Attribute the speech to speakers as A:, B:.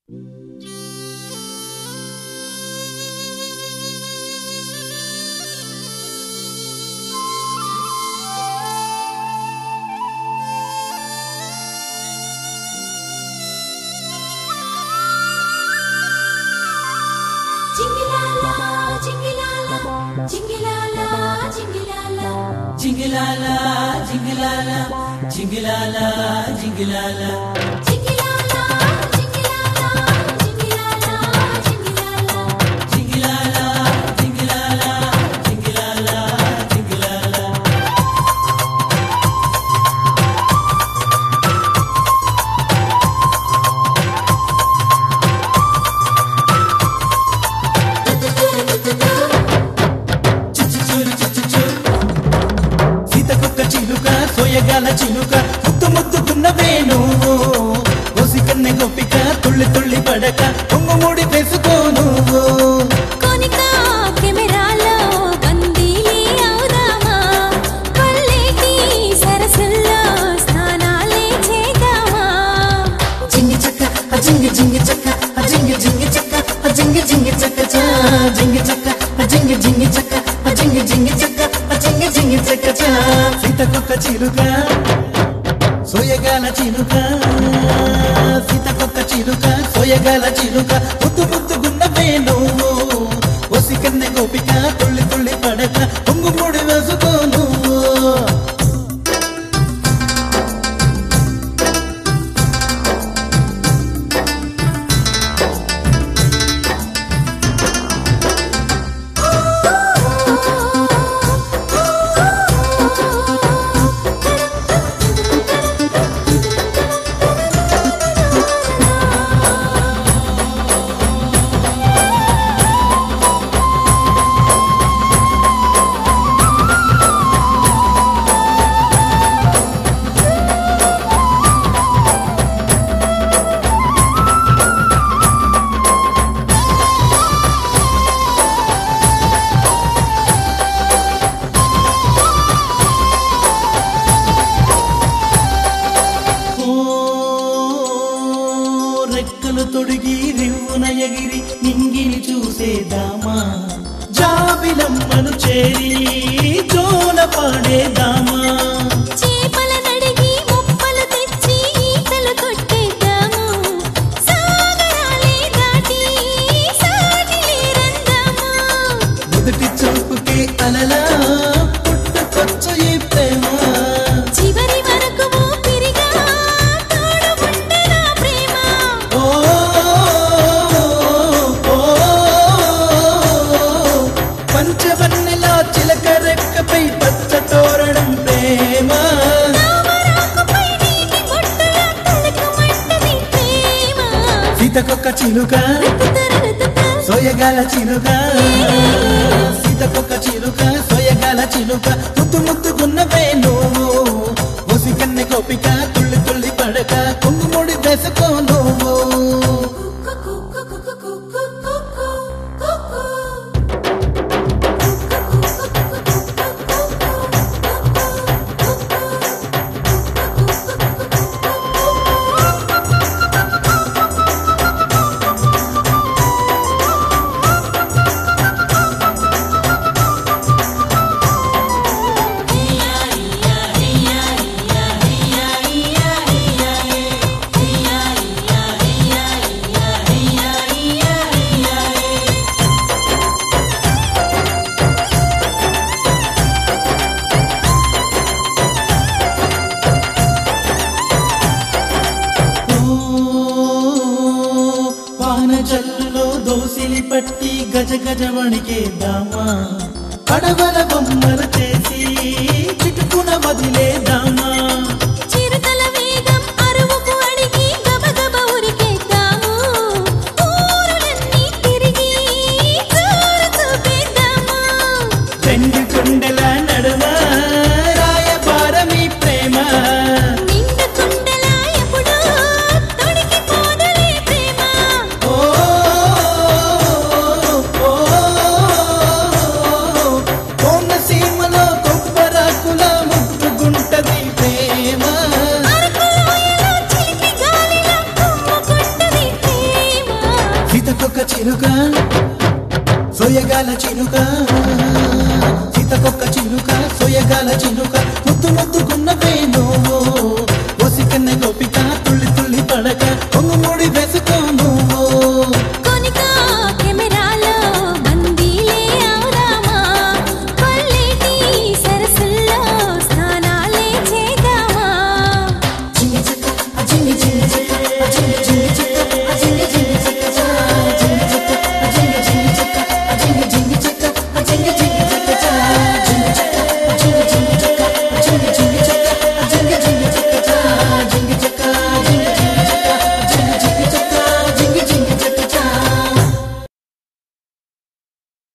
A: జింగిలాల జింగిలాల జింగిలాల జింగిలాల జింగిలాల జింగిలాల జింగిలాల జింగిలాల చిచ్చుచూరు చిచ్చుచూ సీతకొక్క చిలుక సోయగాల చిలుక ముద్దు ముద్దుకున్నవే నువ్వు ఓసి కన్నె గొప్పిక తుళ్ళి తుళ్ళి పడక పొంగుముడి వేసుకో నువ్వు జింగి చక్క ఆ జింగి జింగి చక్క ఆ జింగి జింగి చక్క ఆ జింగి జింగి చక్క చా జింగి చక్క ఆ జింగి జింగి చక్క ఆ జింగి జింగి చక్క ఆ జింగి జింగి చక్క చా సీతకొక్క చిలుక సోయగాల చిలుక సీతకొక్క చిలుక సోయగాల చిలుక ముద్దు ముద్దుగున్నవే నువ్వు ఒసి కన్నె గోపిక తుళ్ళి తుళ్ళి పడక పొంగుముడి వేసుకో నువ్వు ఓ రెక్కలు తొడిగి రివ్వున ఎగిరి నింగిని చూసేదామా జాబిలమ్మను చేరి జోల పాడేదామా మొదటి చూపుకే అలలా పుట్టుకొచ్చు ఈ ప్రేమ
B: చివరి వరకు ఊపిరిగా తోడుకుంటే నా ప్రేమ
A: ఓ ఓ, పంచవన్నెలా చిలక రెక్కపై పచ్చ తోరణం ప్రేమ
B: రామరాకుపై నీటి బొట్టులా తళుకుమంటది ప్రేమ.
A: సీతకొక్క చిలుక
B: రుతురుతురుతుతు.
A: సోయగాల చిలుక సీతకొక్క చిలుక సోయగాల చిలుక ముద్దు ముద్దుకున్నవే నువ్వు ఉసి కన్నె గోపిక తుళ్ళి తుళ్ళి పడక కుంగుముడి వేసుకో నువ్వు
B: కుక్కు కుక్కు కుక్కు కుక్కు కుక్కు.
A: ఓ, వాన జల్లులో దోసిలి పట్టి గజ గజ వణికేద్దామా పడవల బొమ్మలు చేసి చిటుకున వదిలేదామా
B: చిరుతల వేగం అరువుకు అడిగి గబగబ ఉరికేద్దాము. ఊరులన్నీ తిరిగి జోరు చూపేద్దాము.
A: రెండు కొండల నడుమ రాయబారమి ప్రేమ
B: నిండు కుండలా ఎప్పుడూ తొడిగిపోదులే ప్రేమ.
A: ఓ, ఓ, కోనసీమలో కొబ్బరాకుల ముట్టుగుంటది ప్రేమ చిలుక సోయగాల చిలుక సీతకొక్క చిలుక సోయగాల చిలుక ముద్దు ముద్దుకున్నవే నువ్వు